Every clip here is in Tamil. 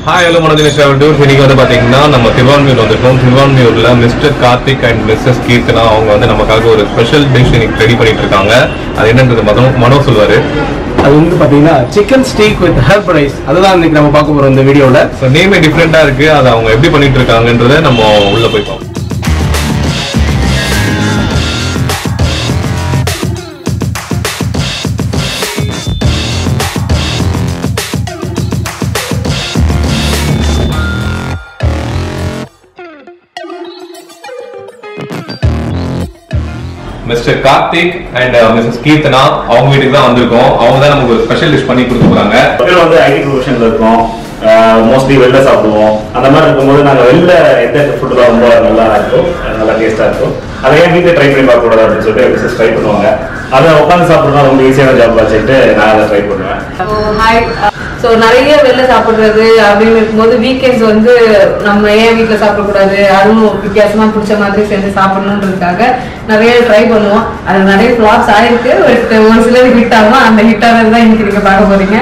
Hi hello Manoj travel tour இன்னைக்கு வந்து பாத்தீங்கன்னா நம்ம திருவான்மியூர் வந்திருக்கோம் திருவான்மியூர்ல mister Karthik and Mrs Keerthana அவங்க வந்து நமக்காக ஒரு ஸ்பெஷல் டிஷ் இன்னைக்கு ரெடி பண்ணிட்டு இருக்காங்க அது என்னன்றது மனோ மனோ சொல்வாரு அது வந்து பாத்தீங்கன்னா chicken steak with herb rice அதுதான் இன்னைக்கு நம்ம பார்க்க போறோம் இந்த வீடியோல ஸோ நேமே டிஃப்ரெண்டா இருக்கு அதை அவங்க எப்படி பண்ணிட்டு இருக்காங்கன்றத நம்ம உள்ள போய் பார்ப்போம் mister Karthik and Mrs Keerthana அவங்க வீட்டுக்கு தான் வந்திருக்கோம் அவங்க தான் நமக்கு ஒரு ஸ்பெஷல் டிஷ் பண்ணி கொடுக்க போறாங்க முதல்ல வந்து ஐடி ப்ரொஃபஷன்ல இருக்கோம் மோஸ்ட்லி வெளில சாப்பிடுவோம் அந்த மாதிரி இருக்கும்போது நாங்கள் வெளில எந்த ஃபுட்டு தான் ரொம்ப நல்லா இருக்கும் அஹ் நல்லா டேஸ்ட்டாக இருக்கும் அதை ஏன் வீட்டில் ட்ரை பண்ணி பார்க்கக்கூடாது அப்படின்னு சொல்லிட்டு பிசினஸ் ட்ரை பண்ணுவாங்க அதை உட்காந்து சாப்பிட்றதா ரொம்ப ஈஸியான ஜாப் வச்சுட்டு நான் அதை ட்ரை பண்ணுவேன் ஹாய் ஸோ நிறைய வெளில சாப்பிட்றது அப்படின்னு இருக்கும்போது வீக்கெண்ட்ஸ் வந்து நம்ம ஏன் வீட்டில் சாப்பிடக்கூடாது அதுவும் வித்தியாசமா பிடிச்ச மாதிரி செஞ்சு சாப்பிடணுன்றதுக்காக நிறைய ட்ரை பண்ணுவோம் அது நிறைய ஃப்ளாப்ஸ் ஆயிருக்கு பட் ஒரு சிலர் ஹிட் ஆகும் அந்த ஹிட் ஆனது தான் இன்னைக்கு நீங்க பார்க்க போறீங்க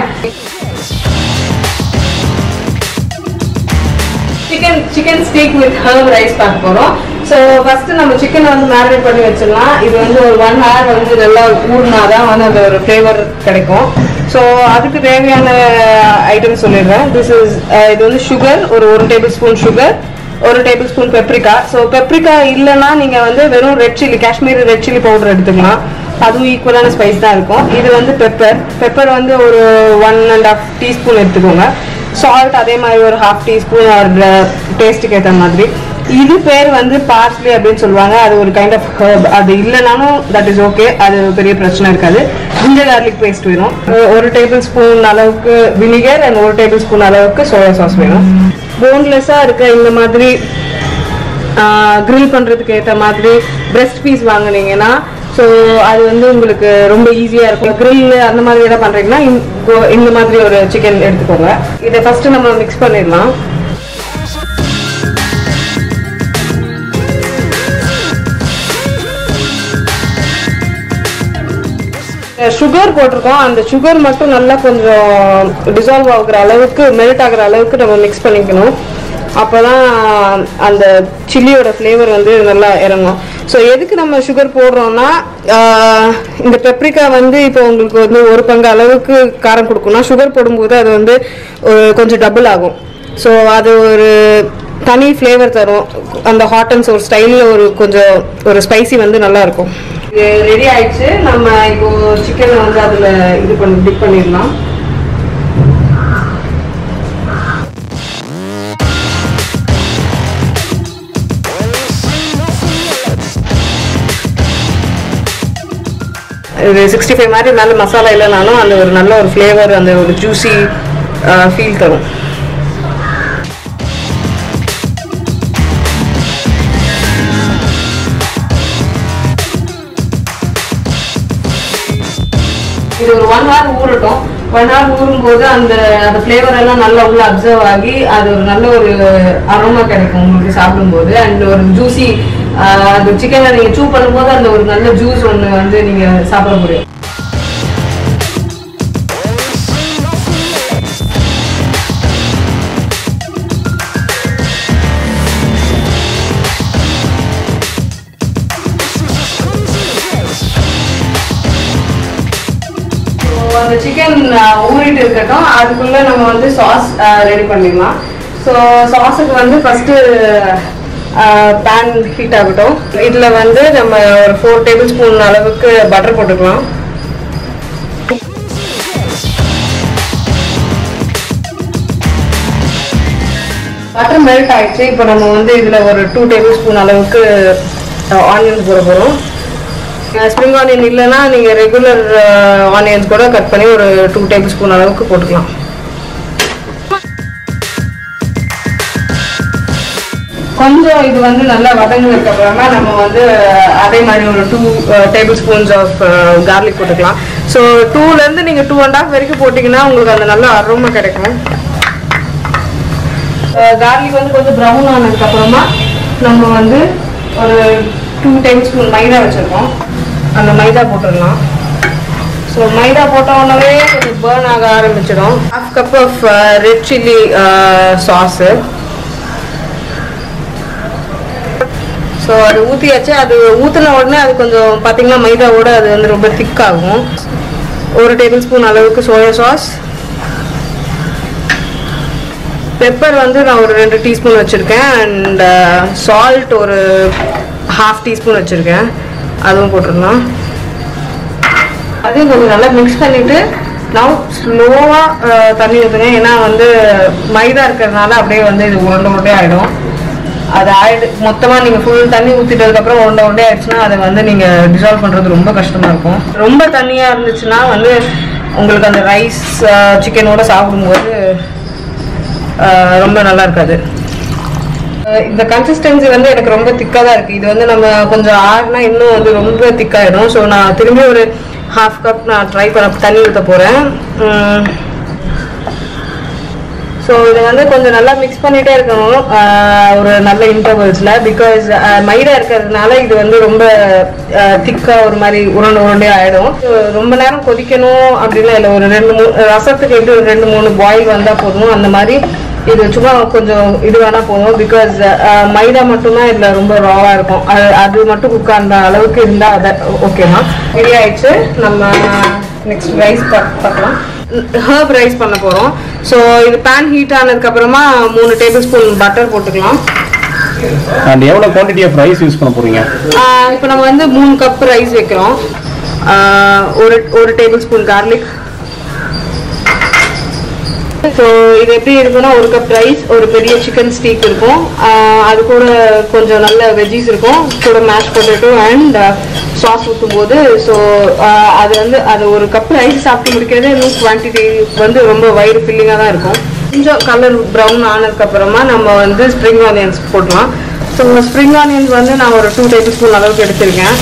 chicken chicken steak with herb rice பார்க்க போறோம் ஸோ ஃபர்ஸ்ட் நம்ம சிக்கனை வந்து மேரினேட் பண்ணி வச்சிடலாம் இது வந்து ஒரு ஒன் ஹவர் வந்து நல்லா ஊறினா தான் வந்து அந்த ஒரு ஃப்ளேவர் கிடைக்கும் ஸோ அதுக்கு தேவையான ஐட்டம் சொல்லிடுறேன் திஸ் இஸ் இது வந்து சுகர் ஒரு ஒரு டேபிள் ஸ்பூன் சுகர் ஒரு tablespoon paprika so paprika இல்லைன்னா நீங்கள் வந்து வெறும் red chilli Kashmiri red chilli powder எடுத்துக்கலாம் அதுவும் ஈக்குவலான ஸ்பைஸ் தான் இருக்கும் இது வந்து பெப்பர் பெப்பர் வந்து ஒரு ஒன் அண்ட் ஹாஃப் டீஸ்பூன் எடுத்துக்கோங்க சால்ட் அதே மாதிரி ஒரு ஹாஃப் டீஸ்பூன் ஒரு டேஸ்ட்டுக்கு ஏற்ற மாதிரி இது பேர் வந்து பார்ஸ்லி அப்படின்னு சொல்லுவாங்க அது ஒரு கைண்ட் ஆஃப் ஹர்ப் அது இல்லைனாலும் தட் இஸ் ஓகே அது பெரிய பிரச்சனை இருக்காது ஜிஞ்சர் கார்லிக் பேஸ்ட் வேணும் ஒ- ஒரு டேபிள் ஸ்பூன் அளவுக்கு வினிகர் அண்ட் ஒரு டேபிள் ஸ்பூன் அளவுக்கு சோயா சாஸ் வேணும் போன்லெஸ்ஸாக இருக்க இந்த மாதிரி கிரில் பண்ணுறதுக்கு ஏற்ற மாதிரி பிரெஸ்ட் பீஸ் வாங்குனீங்கன்னா ஸோ அது வந்து உங்களுக்கு ரொம்ப ஈஸியாக இருக்கும் grill அந்த மாதிரி எதாவது பண்ணுறீங்கன்னா இந்த மாதிரி ஒரு சிக்கன் எடுத்துக்கோங்க இதை ஃபஸ்ட்டு நம்ம மிக்ஸ் பண்ணிடலாம் சுகர் போட்டிருக்கோம் அந்த சுகர் மட்டும் நல்லா கொஞ்சம் டிசால்வ் ஆகுற அளவுக்கு மெல்ட் ஆகுற அளவுக்கு நம்ம மிக்ஸ் பண்ணிக்கணும் அப்போதான் அந்த சில்லியோட ஃப்ளேவர் வந்து நல்லா இறங்கும் ஸோ எதுக்கு நம்ம சுகர் போடுறோம்னா ஆஹ், இந்த பெப்ரிக்கா வந்து இப்போ உங்களுக்கு வந்து ஒரு பங்கு அளவுக்கு காரம் கொடுக்கணும் சுகர் போடும்போது அது வந்து ஒரு கொஞ்சம் டபுள் ஆகும் ஸோ அது ஒரு தனி ஃப்ளேவர் தரும் அந்த ஹாட் அண்ட் சோர் ஸ்டைலில் ஒரு கொஞ்சம் ஒரு ஸ்பைசி வந்து நல்லா இருக்கும் இது ரெடி ஆயிடுச்சு நம்ம இப்போ சிக்கனை வந்து அதில் இது பண்ணி டிப் பண்ணிடலாம் இது சிக்ஸ்டி ஃபைவ் மாதிரி நல்ல மசாலா இல்லைனாலும் அந்த ஒரு நல்ல ஒரு ஃப்ளேவர் அந்த ஒரு ஜூஸி ஃபீல் தரும் இது ஒரு ஒன் ஹவர் ஊறட்டும் ஒன் ஹவர் ஊறும் போது அந்த அந்த ஃப்ளேவர் எல்லாம் நல்லா உள்ள அப்சர்வ் ஆகி அது ஒரு நல்ல ஒரு அரோமா கிடைக்கும் உங்களுக்கு சாப்பிடும்போது அண்ட் ஒரு ஜூஸி அந்த சிக்கனை நீங்க சூ பண்ணும்போது அந்த ஒரு நல்ல ஜூஸ் ஒன்று வந்து நீங்க சாப்பிட முடியும் So, அந்த சிக்கன் ஊறிட்டு இருக்கட்டும் அதுக்குள்ள நம்ம வந்து சாஸ் ரெடி பண்ணிடலாம் ஸோ சாஸுக்கு வந்து ஃபர்ஸ்ட் பேன் ஹீட் ஆகட்டும் இதில் வந்து நம்ம ஒரு ஃபோர் டேபிள் ஸ்பூன் அளவுக்கு பட்டர் போட்டுக்கலாம் பட்டர் மெல்ட் ஆயிடுச்சு இப்போ நம்ம வந்து இதில் ஒரு டூ டேபிள் ஸ்பூன் அளவுக்கு ஆனியன் போட போகிறோம் ஸ்ப்ரிங் ஆனியன் இல்லைன்னா நீங்கள் ரெகுலர் ஆனியன்ஸ் கூட கட் பண்ணி ஒரு டூ டேபிள் ஸ்பூன் அளவுக்கு போட்டுக்கலாம் கொஞ்சம் இது வந்து நல்லா வதங்கினதுக்கு அப்புறமா நம்ம வந்து அதே மாதிரி ஒரு two tablespoons of garlic போட்டுக்கலாம் ஸோ டூலேருந்து நீங்கள் டூ அண்ட் ஹாஃப் வரைக்கும் போட்டிங்கன்னா உங்களுக்கு அந்த நல்ல அரோமா கிடைக்கும் கார்லிக் வந்து கொஞ்சம் ப்ரௌன் ஆனதுக்கு அப்புறமா நம்ம வந்து ஒரு டூ டேபிள் ஸ்பூன் மைதா வச்சுருக்கோம் அந்த மைதா போட்டுடலாம் ஸோ மைதா போட்ட உடனே கொஞ்சம் பேர்ன் ஆக ஆரம்பிச்சிடும் half cup of red chilli sauce so அது ஊற்றியாச்சு அது ஊற்றின உடனே அது கொஞ்சம் பார்த்தீங்கன்னா மைதாவோட அது வந்து ரொம்ப திக் ஆகும் ஒரு டேபிள் ஸ்பூன் அளவுக்கு சோயா சாஸ் பெப்பர் வந்து நான் ஒரு ரெண்டு டீஸ்பூன் வச்சுருக்கேன் அண்ட் சால்ட் ஒரு ஹாஃப் டீஸ்பூன் வச்சுருக்கேன் அதுவும் போட்டுடலாம் அதையும் கொஞ்சம் நல்லா மிக்ஸ் பண்ணிவிட்டு நான் ஸ்லோவாக தண்ணி ஊற்றுங்க ஏன்னா வந்து மைதா இருக்கிறதுனால அப்படியே வந்து இது உருண்டை உருண்டே ஆகிடும் அது ஆயிடு மொத்தமாக நீங்கள் ஃபுல் தண்ணி ஊற்றிட்டதுக்கப்புறம் உருண்டை உருண்டே ஆயிடுச்சுன்னா அதை வந்து நீங்கள் டிசால்வ் பண்ணுறது ரொம்ப கஷ்டமாக இருக்கும் ரொம்ப தண்ணியாக இருந்துச்சுன்னா வந்து உங்களுக்கு அந்த ரைஸ் சிக்கனோட சாப்பிடும்போது ஆஹ், ரொம்ப நல்லா இருக்காது ஆஹ், இந்த கன்சிஸ்டன்சி வந்து எனக்கு ரொம்ப திக்காக தான் இருக்குது இது வந்து நம்ம கொஞ்சம் ஆறுனா இன்னும் வந்து ரொம்ப திக்காயிடும் ஸோ நான் திரும்பி ஒரு ஹாஃப் கப் நான் ட்ரை பண்ண தண்ணி ஊற்ற போகிறேன் ஸோ இதை வந்து கொஞ்சம் நல்லா மிக்ஸ் பண்ணிட்டே இருக்கணும் ஆஹ் ஒரு நல்ல இன்டர்வல்ஸில் பிகாஸ் மைதா இருக்கிறதுனால இது வந்து ரொம்ப திக்காக ஒரு மாதிரி உருண்டை உருண்டே ஆகிடும் ரொம்ப நேரம் கொதிக்கணும் அப்படிலாம் இல்லை ஒரு ரெண்டு மூணு ரசத்துக்கு எப்படி ஒரு ரெண்டு மூணு பாயில் வந்தால் போதும் அந்த மாதிரி இது சும்மா கொஞ்சம் இது வேணால் போதும் பிகாஸ் மைதா மட்டும்தான் இதில் ரொம்ப ராவாக இருக்கும் அது அது மட்டும் குக் அந்த அளவுக்கு இருந்தால் அதை ஓகேனா ரெடி ஆயிடுச்சு நம்ம நெக்ஸ்ட் ரைஸ் பார்க்கலாம் ஹர்ப் ரைஸ் பண்ண போகிறோம் ஸோ இது பேன் ஹீட் ஆனதுக்கப்புறமா மூணு டேபிள் ஸ்பூன் பட்டர் போட்டுக்கலாம் அண்ட் எவ்வளோ குவான்டிட்டி ஆஃப் ரைஸ் யூஸ் பண்ண போறீங்க இப்போ நம்ம வந்து மூணு கப் ரைஸ் வைக்கிறோம் ஆஹ் ஒரு ஒரு டேபிள் ஸ்பூன் கார்லிக் ஸோ இது எப்படி இருக்குன்னா ஒரு கப் ரைஸ் ஒரு பெரிய சிக்கன் ஸ்டீக் இருக்கும் ஆஹ் அது கூட கொஞ்சம் நல்ல வெஜ்ஜீஸ் இருக்கும் கூட மேஷ் பொட்டேட்டோ அண்ட் சாஸ் ஊற்றும் போது ஸோ அது வந்து அது ஒரு கப் ரைஸ் சாப்பிட்டு முடிக்கிறது இன்னும் குவான்டிட்டி வந்து ரொம்ப வயிறு ஃபில்லிங்காக தான் இருக்கும் கொஞ்சம் கலர் ப்ரௌன் ஆனதுக்கப்புறமா நம்ம வந்து ஸ்ப்ரிங் ஆனியன்ஸ் போடலாம் ஸோ ஸ்ப்ரிங் ஆனியன்ஸ் வந்து நான் ஒரு டூ டேபிள் ஸ்பூன் அளவுக்கு எடுத்திருக்கேன்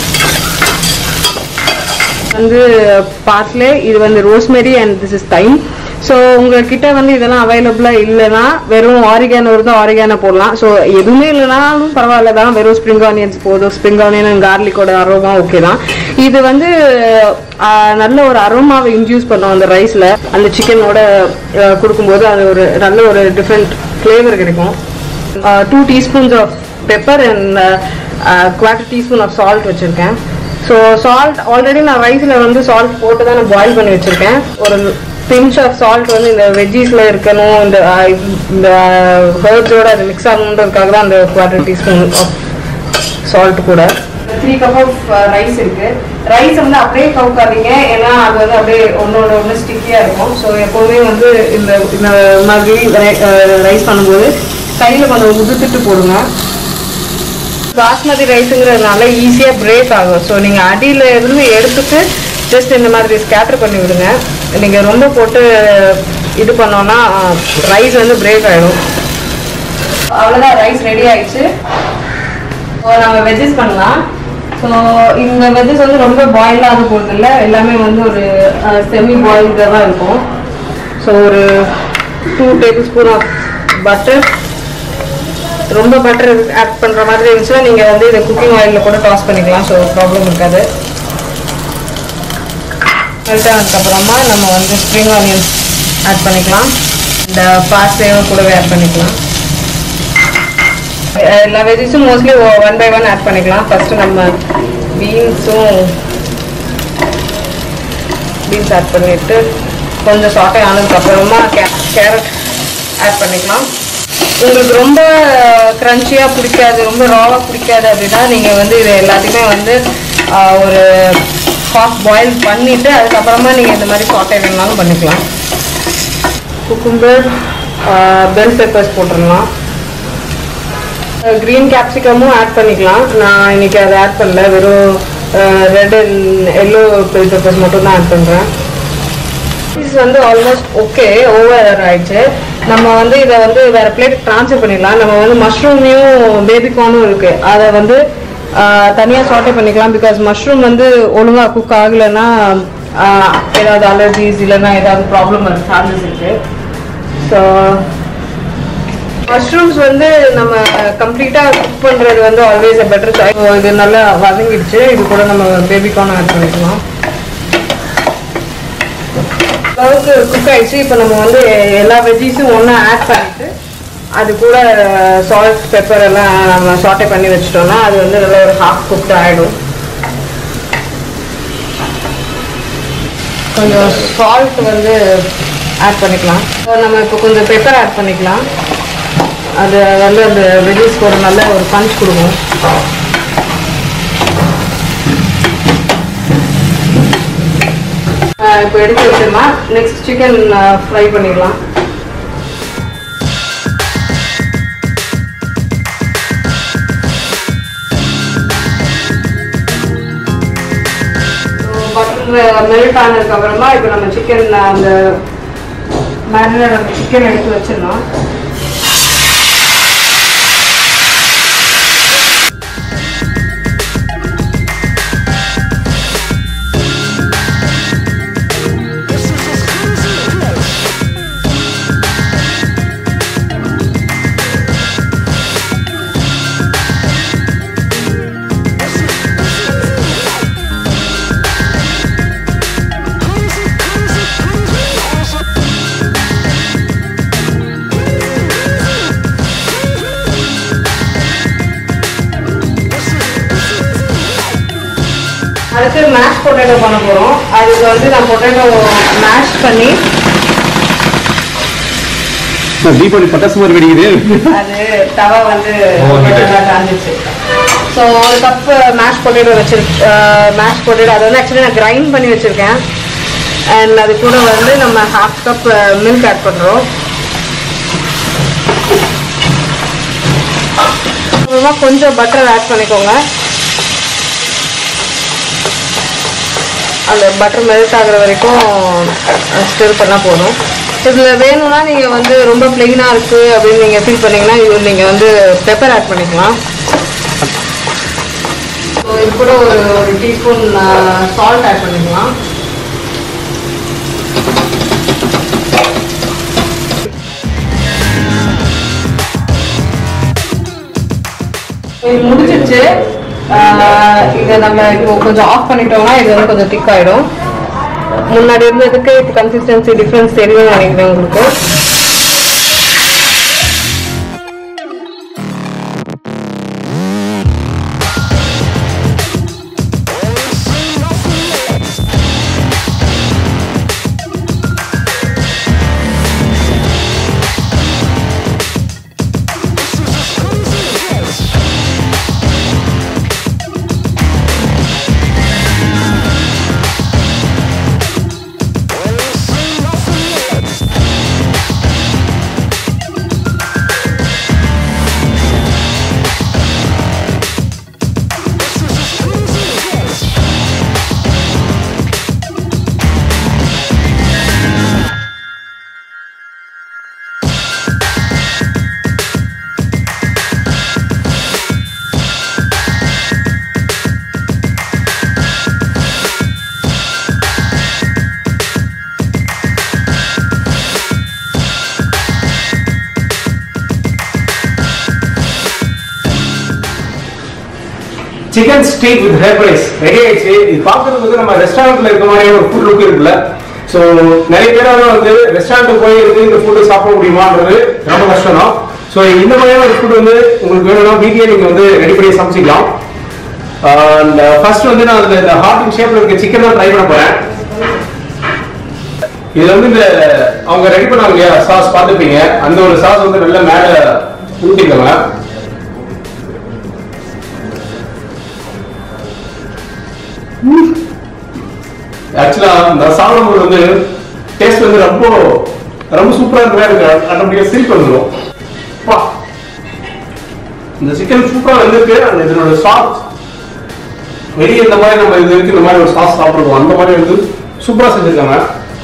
வந்து பார்ஸ்லே இது வந்து rosemary and this is thyme so உங்ககிட்ட வந்து இதெல்லாம் அவைலபிளாக இல்லைன்னா வெறும் ஆரிகானோ இருந்தால் ஆரிகானோ போடலாம் ஸோ எதுவுமே இல்லைனாலும் பரவாயில்ல தான் வெறும் ஸ்ப்ரிங் ஆனியன்ஸ் போதும் ஸ்ப்ரிங் ஆனியன் அண்ட் கார்லிக்கோட அரோமா ஓகே தான் இது வந்து ஆஹ், நல்ல ஒரு அரோமாவை இன்டியூஸ் பண்ணும் அந்த ரைஸில் அந்த சிக்கனோட கொடுக்கும்போது அது ஒரு நல்ல ஒரு டிஃப்ரெண்ட் ஃப்ளேவர் கிடைக்கும் two teaspoons of pepper and quarter teaspoon of salt வச்சுருக்கேன் ஸோ சால்ட் ஆல்ரெடி நான் ரைஸில் வந்து சால்ட் போட்டு தான் நான் பாயில் பண்ணி வச்சுருக்கேன் ஒரு பிஞ்ச் ஆஃப் சால்ட் வந்து இந்த வெஜ்ஜீஸில் இருக்கணும் இந்த ஆஹ், இந்த ஹர்ப்ஸோட அது மிக்ஸ் ஆகணுன்றதுக்காக தான் அந்த குவார்டர் டீஸ்பூன் ஆஃப் சால்ட் கூட த்ரீ கப் ஆஃப் ரைஸ் இருக்கு ரைஸ் வந்து அப்படியே கவுக்காதீங்க ஏன்னா அது வந்து அப்படியே ஒன்னோட ஒன்று ஸ்டிக்கியாக இருக்கும் ஸோ எப்போதுமே வந்து இந்த இந்த மாதிரி ரைஸ் பண்ணும்போது கையில் கொஞ்சம் உதுத்துட்டு போடுங்க பாஸ்மதி ரைஸுங்கிறதுனால ஈஸியாக பிரேக் ஆகும் ஸோ நீங்கள் அடியில் இருந்து எடுத்துட்டு ஜஸ்ட் இந்த மாதிரி ஸ்கேட்டர் பண்ணி விடுங்க நீங்கள் ரொம்ப போட்டு இது பண்ணோன்னா ரைஸ் வந்து பிரேக் ஆகிடும் அவ்வளோதான் ரைஸ் ரெடி ஆயிடுச்சு ஸோ நம்ம வெஜ்ஜஸ் பண்ணலாம் ஸோ இந்த வெஜ்ஜஸ் வந்து ரொம்ப பாயில் ஆக போகிறது இல்லை எல்லாமே வந்து ஒரு செமி பாயில்டாக தான் இருக்கும் ஸோ ஒரு two tablespoon of butter ரொம்ப பட்டர் ஆட் பண்ணுற மாதிரி இருந்துச்சுன்னா நீங்கள் வந்து இதை குக்கிங் ஆயிலில் கூட டாஸ் பண்ணிக்கலாம் ஸோ ப்ராப்ளம் இருக்காது மெல்ட் ஆனதுக்கப்புறமா நம்ம வந்து ஸ்ப்ரிங் ஆனியன்ஸ் ஆட் பண்ணிக்கலாம் இந்த பாஸ்தேவும் கூடவே ஆட் பண்ணிக்கலாம் அஹ் எல்லா வெஜிஸும் mostly one by one add பண்ணிக்கலாம் ஃபஸ்ட்டு நம்ம பீன்ஸும் பீன்ஸ் ஆட் பண்ணிட்டு கொஞ்சம் சாட்டை ஆனதுக்கப்புறமா கே கேரட் ஆட் பண்ணிக்கலாம் உங்களுக்கு ரொம்ப க்ரன்ச்சியாக பிடிக்காது ரொம்ப ராவாக பிடிக்காது அப்படின்னா நீங்கள் வந்து இது எல்லாத்தையுமே வந்து ஆஹ், ஒரு ஹாஃப் பாயில் பண்ணிவிட்டு அதுக்கப்புறமா நீங்கள் இந்த மாதிரி சாட்டை வேணாலும் பண்ணிக்கலாம் குக்கும்பர் பெல் பெப்பர்ஸ் போட்டுடலாம் க்ரீன் கேப்சிகமும் ஆட் பண்ணிக்கலாம் நான் இன்னைக்கு அதை ஆட் பண்ணல வெறும் red and yellow bell peppers மட்டும் தான் ஆட் பண்ணுறேன் இது வந்து ஆல்மோஸ்ட் ஓகே ஓவர் ஆயிடுச்சு நம்ம வந்து இதை வந்து வேற பிளேட் ட்ரான்ஸ்ஃபர் பண்ணிடலாம் நம்ம வந்து மஷ்ரூமையும் பேபிகார்னும் இருக்கு அதை வந்து தனியாக சார்ட்டே பண்ணிக்கலாம் பிகாஸ் மஷ்ரூம் வந்து ஒழுங்காக குக் ஆகலைன்னா ஆஹ், ஏதாவது அலர்ஜிஸ் இல்லைன்னா ஏதாவது ப்ராப்ளம் வர சான்சஸ் இருக்கு ஸோ மஷ்ரூம்ஸ் வந்து நம்ம கம்ப்ளீட்டாக குக் பண்ணுறது வந்து ஆல்வேஸ் அ பெட்டர் சாய்ஸ் இது நல்லா வதங்கிடுச்சு இது கூட நம்ம பேபிகார்ன் ஆட் பண்ணிக்கலாம் அளவுக்கு குக் ஆயிடுச்சு இப்போ நம்ம வந்து எல்லா வெஜ்ஜீஸும் ஒன்றா ஆட் பண்ணிட்டு அது கூட சால்ட் பெப்பர் எல்லாம் நம்ம சாட்டை பண்ணி வச்சிட்டோம்னா அது வந்து நல்லா ஒரு ஹாஃப் குக்ட் ஆகிடும் கொஞ்சம் சால்ட் வந்து ஆட் பண்ணிக்கலாம் So, நம்ம இப்போ கொஞ்சம் பெப்பர் ஆட் பண்ணிக்கலாம் அது வந்து அந்த வெஜ்ஜீஸ்க்கு ஒரு நல்ல ஒரு பஞ்ச் கொடுக்கும் ஆஹ் இப்போ எடுத்து வச்சிடலாம் நெக்ஸ்ட் சிக்கன் ஃப்ரை பண்ணிடலாம் பட்டர் மெல்ட் ஆனதுக்கு அப்புறமா இப்போ நம்ம சிக்கன் அந்த மேரினேட் சிக்கன் எடுத்து வச்சிடலாம் அடுத்து மேஷ் பொட்டேட்டோ பண்ண போகிறோம் அதுக்கு வந்து நான் பொட்டேட்டோ மேஷ் பண்ணி தீபாவளி பட்டாசு மாதிரி வெடிக்குது அது தவா வந்து ஓ, heated. நல்லா காஞ்சிச்சு ஸோ ஒரு கப் மேஷ் பொட்டேட்டோ வச்சிருக்கேன் மேஷ் பொட்டேட்டோ அதை வந்து ஆக்சுவலி நான் கிரைண்ட் பண்ணி வச்சிருக்கேன் அண்ட் அது கூட வந்து நம்ம ஹாஃப் கப் மில்க் ஆட் பண்ணுறோம் அப்புறமா கொஞ்சம் பட்டர் ஆட் பண்ணிக்கோங்க அந்த பட்டர் மெல்ட் ஆகுற வரைக்கும் ஸ்டிர் பண்ணால் போதும் இதில் வேணும்னா நீங்கள் வந்து ரொம்ப ப்ளெயினாக இருக்குது அப்படின்னு நீங்கள் ஃபீல் பண்ணீங்கன்னா இது நீங்கள் வந்து பெப்பர் ஆட் பண்ணிக்கலாம் ஸோ இது கூட ஒரு ஒரு டீஸ்பூன் சால்ட் ஆட் பண்ணிக்கலாம் இது முடிச்சிருச்சு ஆஹ் இதை நம்ம இப்போ கொஞ்சம் ஆஃப் பண்ணிட்டோம்னா இது வந்து கொஞ்சம் திக் ஆயிடும் முன்னாடி இருந்ததுக்கு இப்போ கன்சிஸ்டன்சி டிஃப்ரென்ஸ் தெரியும்னு நினைக்கிறேன் உங்களுக்கு chicken steak with herb rice ready ஆயிடுச்சு இது பார்க்கறதுக்கு வந்து நம்ம ரெஸ்டாரண்ட்ல இருக்க மாதிரியான ஒரு ஃபுட் லுக் இருக்குல்ல ஸோ நிறைய பேரால வந்து ரெஸ்டாரண்ட் போய் இருந்து இந்த ஃபுட்டு சாப்பிட முடியுமான்றது ரொம்ப கஷ்டம் தான் ஸோ இந்த மாதிரியான ஒரு ஃபுட் வந்து உங்களுக்கு வேணும்னா வீட்லயே நீங்க வந்து ரெடி பண்ணி சமைச்சிக்கலாம் அண்ட் ஃபர்ஸ்ட் வந்து நான் அதுல இந்த ஹார்ட் ஷேப்ல இருக்க சிக்கன் தான் ட்ரை பண்ண போறேன் இது வந்து இந்த அவங்க ரெடி பண்ணாங்க இல்லையா சாஸ் பார்த்துப்பீங்க அந்த ஒரு சாஸ் வந்து நல்லா மேல ஊட்டிக்கோங்க ஆக்சுவலா நான் சாப்பிடும்போது வந்து டேஸ்ட் வந்து ரொம்ப ரொம்ப சூப்பரா இருக்கிற எனக்கு ஆட்டோமேட்டிக்கா சிரிப்பு வந்துடும் பா இந்த சிக்கன் சூப்பரா வந்திருக்கு அந்த இதனோட சாஸ் வெளியே இந்த மாதிரி நம்ம இது வரைக்கும் இந்த மாதிரி ஒரு சாஸ் சாப்பிடுவோம் அந்த மாதிரி வந்து சூப்பரா செஞ்சிருக்காங்க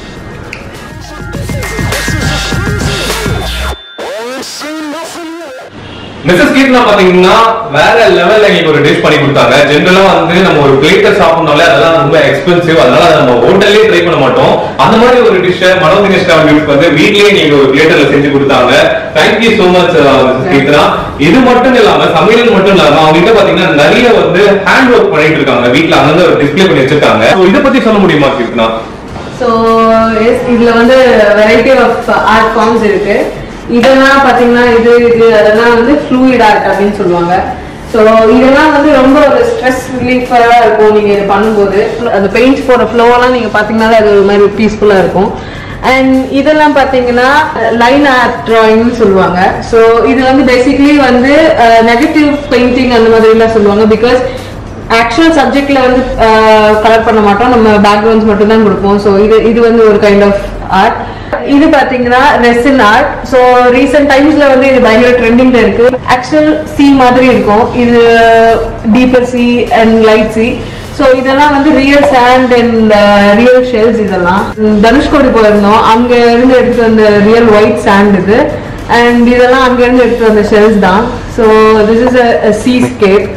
மிஸ்ஸஸ் கீர்த்தனா பாத்தீங்கன்னா வேற லெவல்ல எங்களுக்கு ஒரு டிஷ் பண்ணி கொடுத்தாங்க ஜென்ரலா வந்து நம்ம ஒரு பிளேட்டை சாப்பிடணும்னாலே அதெல்லாம் ரொம்ப எக்ஸ்பென்சிவ் அதனால அதை நம்ம ஹோட்டல்லே ட்ரை பண்ண மாட்டோம் அந்த மாதிரி ஒரு டிஷ்ஷை மனோதினேஷ் டிராவல்ஸ் வந்து வீட்லயே நீங்க ஒரு பிளேட்டர்ல செஞ்சு கொடுத்தாங்க thank you so much Mrs Keerthana இது மட்டும் இல்லாம சமையல் மட்டும் இல்லாம அவங்க கிட்ட பாத்தீங்கன்னா நிறைய வந்து ஹேண்ட் ஒர்க் பண்ணிட்டு இருக்காங்க வீட்ல அங்கங்க ஒரு டிஸ்ப்ளே பண்ணி வச்சிருக்காங்க So, இத பத்தி சொல்ல முடியுமா கீர்த்தனா ஸோ எஸ் இதில் வந்து வெரைட்டி ஆஃப் ஆர்ட் ஃபார்ம்ஸ் இருக்கு இதெல்லாம் பார்த்தீங்கன்னா இது இது அதெல்லாம் வந்து ஃப்ளூயிட் ஆர்ட் அப்படின்னு சொல்லுவாங்க ஸோ இதெல்லாம் வந்து ரொம்ப ஒரு ஸ்ட்ரெஸ் ரிலீஃபராக இருக்கும் நீங்கள் இது பண்ணும்போது அந்த பெயிண்ட் போகிற ஃப்ளோவெல்லாம் நீங்கள் பார்த்தீங்கன்னா அது ஒரு மாதிரி பீஸ்ஃபுல்லாக இருக்கும் அண்ட் இதெல்லாம் பார்த்தீங்கன்னா லைன் ஆர்ட் ட்ராயிங்னு சொல்லுவாங்க ஸோ இது வந்து பேசிக்கலி வந்து நெகட்டிவ் பெயிண்டிங் அந்த மாதிரிலாம் சொல்லுவாங்க பிகாஸ் ஆக்சுவல் சப்ஜெக்ட்ல வந்து கலர் பண்ண மாட்டோம் நம்ம பேக்ரவுண்ட்ஸ் மட்டும் தான் கொடுப்போம் ஸோ இது இது வந்து ஒரு கைண்ட் ஆஃப் ஆர்ட் இது பாத்தீங்கன்னா ரெசின் ஆர்ட் ஸோ ரீசெண்ட் டைம்ஸ்ல வந்து இது பயங்கர ட்ரெண்டிங்ல இருக்கு ஆக்சுவல் சி மாதிரி இருக்கும் இது deeper sea and light sea so இதெல்லாம் வந்து real sand and real shells இதெல்லாம் உம், தனுஷ்கோடி போயிருந்தோம் அங்க இருந்து எடுத்து வந்த ரியல் ஒயிட் சாண்ட் இது அண்ட் இதெல்லாம் அங்க இருந்து எடுத்து வந்த ஷெல்ஸ் தான் so this is a seascape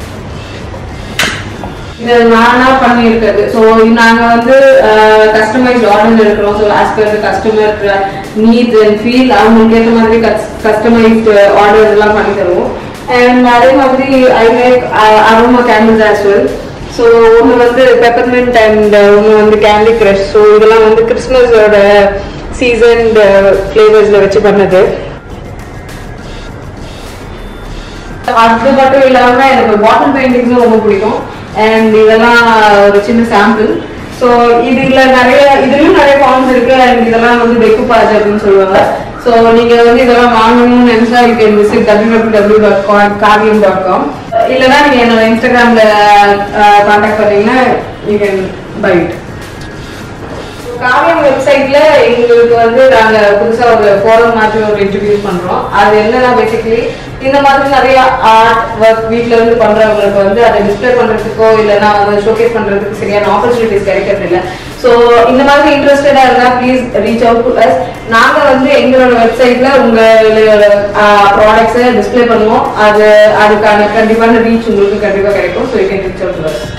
இது நானா பண்ணியிருக்கிறது ஸோ நாங்க வந்து கஸ்டமைஸ் ஆர்டர் எடுக்கிறோம் so as per customer needs and feel அவங்களுக்கு ஏற்ற மாதிரி கஸ்டமைஸ்டு ஆர்டர் எல்லாம் பண்ணி தருவோம் அண்ட் அதே மாதிரி I make aroma candles as well so ஒன்று வந்து பெப்பர்மெண்ட் அண்ட் ஒன்று வந்து கேண்டி கிரஷ் ஸோ இதெல்லாம் வந்து கிறிஸ்மஸோட சீசன் ஃப்ளேவர்ஸில் வச்சு பண்ணது அது மட்டும் இல்லாம எனக்கு பாட்டில் பெயிண்டிங்ஸும் ரொம்ப பிடிக்கும் அண்ட் இதெல்லாம் ஒரு சின்ன சாம்பிள் ஸோ இதுல நிறைய இதுலயும் நிறைய ஃபார்ம்ஸ் இருக்கு அண்ட் இதெல்லாம் வந்து டெக்குபாஜ் அப்படின்னு சொல்லுவாங்க ஸோ நீங்க வந்து இதெல்லாம் வாங்கணும்னு நினைச்சா you can visit W W W dot com Kaviyam dot com இல்லைன்னா நீங்க என்னோட இன்ஸ்டாகிராம்ல கான்டாக்ட் பண்ணீங்கன்னா யூ கேன் பைட் காவியம் வெப்சைட்ல எங்களுக்கு வந்து நாங்க புதுசா ஒரு ஃபோரம் மாதிரி ஒரு இன்ட்ரடியூஸ் பண்றோம் அது என்னன்னா பேசிக்கலி இந்த மாதிரி நிறைய ஆர்ட் ஒர்க் வீட்ல இருந்து பண்றவங்களுக்கு வந்து அதை டிஸ்பிளே பண்றதுக்கோ இல்லைன்னா வந்து ஷோகேஸ் பண்றதுக்கு சரியான ஆப்பர்ச்சுனிட்டிஸ் கிடைக்கிறது இல்ல ஸோ இந்த மாதிரி இன்ட்ரெஸ்டடா இருந்தா please reach out to us நாங்க வந்து எங்களோட வெப்சைட்ல உங்களோட ப்ராடக்ட்ஸை டிஸ்ப்ளே பண்ணுவோம் அது அதுக்கான கண்டிப்பான ரீச் உங்களுக்கு கண்டிப்பா கிடைக்கும் so you can reach out to us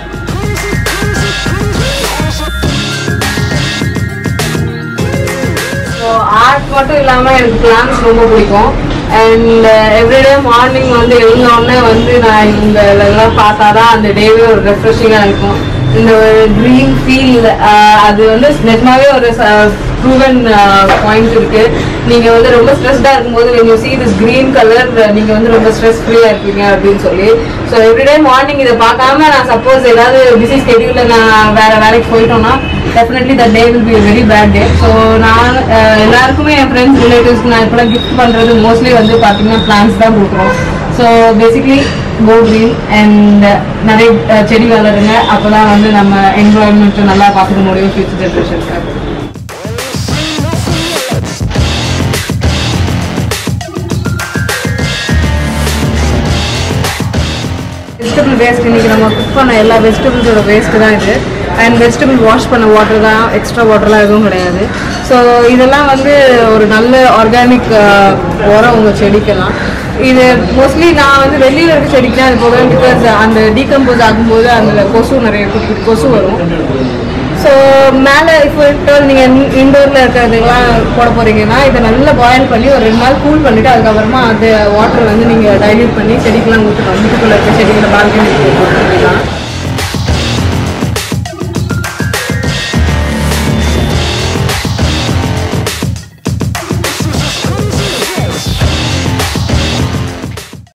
so art மட்டும் இல்லாமல் எனக்கு பிளான்ஸ் ரொம்ப பிடிக்கும் அண்ட் எவ்ரிடே மார்னிங் வந்து எழுந்தோடனே வந்து நான் இங்க எல்லாம் பார்த்தா தான் அந்த டேவே ஒரு ரெஃப்ரெஷிங்காக இருக்கும் இந்த ஒரு ட்ரீம் ஃபீல் அது வந்து நிஜமாவே ஒரு ப்ரூவன் பாயிண்ட் இருக்கு நீங்க வந்து ரொம்ப ஸ்ட்ரெஸ்டா இருக்கும்போது when you see this green colour நீங்க வந்து ரொம்ப ஸ்ட்ரெஸ் ஃப்ரீயா இருப்பீங்க அப்படின்னு சொல்லி ஸோ எவ்ரிடே மார்னிங் இதை பார்க்காம நான் சப்போஸ் ஏதாவது பிஸி ஸ்கெடியூல்ல நான் வேற வேலைக்கு போயிட்டோம்னா definitely the day will be very bad day so நான் அஹ், எல்லாருக்குமே என் ஃப்ரெண்ட்ஸ் ரிலேட்டிவ்ஸ் நான் இப்போலாம் கிஃப்ட் பண்றது மோஸ்ட்லி வந்து பார்த்தீங்கன்னா பிளான்ஸ் தான் கொடுக்குறோம் so basically go green and நிறைய அஹ், செடி வளருங்க அப்போ தான் வந்து நம்ம என்வாயன்மெண்ட்டை நல்லா பார்த்துக்க முடியும் ஃபியூச்சர் ஜென்ரேஷனுக்கு வெஜிடபிள் வேஸ்ட் இன்னைக்கு நம்ம குக் பண்ண எல்லா வெஜிடபிள்ஸோட வேஸ்ட் தான் இது அண்ட் வெஜிடபிள் வாஷ் பண்ண வாட்டர் தான் எக்ஸ்ட்ரா வாட்டர்லாம் எதுவும் கிடையாது ஸோ இதெல்லாம் வந்து ஒரு நல்ல ஆர்கானிக் உரம் உங்கள் செடிக்கெல்லாம் இது மோஸ்ட்லி நான் வந்து வெளியில் இருக்க செடிக்கு தான் இது போடுவேன் பிகாஸ் அந்த டீகம்போஸ் ஆகும்போது அந்த கொசு நிறைய குட்டி குட்டி கொசு வரும் ஸோ மேலே இப்போ நீங்கள் இண்டோரில் இருக்கிறதுக்கெல்லாம் போட போகிறீங்கன்னா இதை நல்லா பாயில் பண்ணி ஒரு ரெண்டு நாள் கூல் பண்ணிவிட்டு அதுக்கப்புறமா அந்த வாட்டர் வந்து நீங்கள் டைல்யூட் பண்ணி செடிக்கெல்லாம் ஊற்றணும் வீட்டுக்குள்ளே இருக்க செடிகளை பால்கனி போட்டுக்கலாம்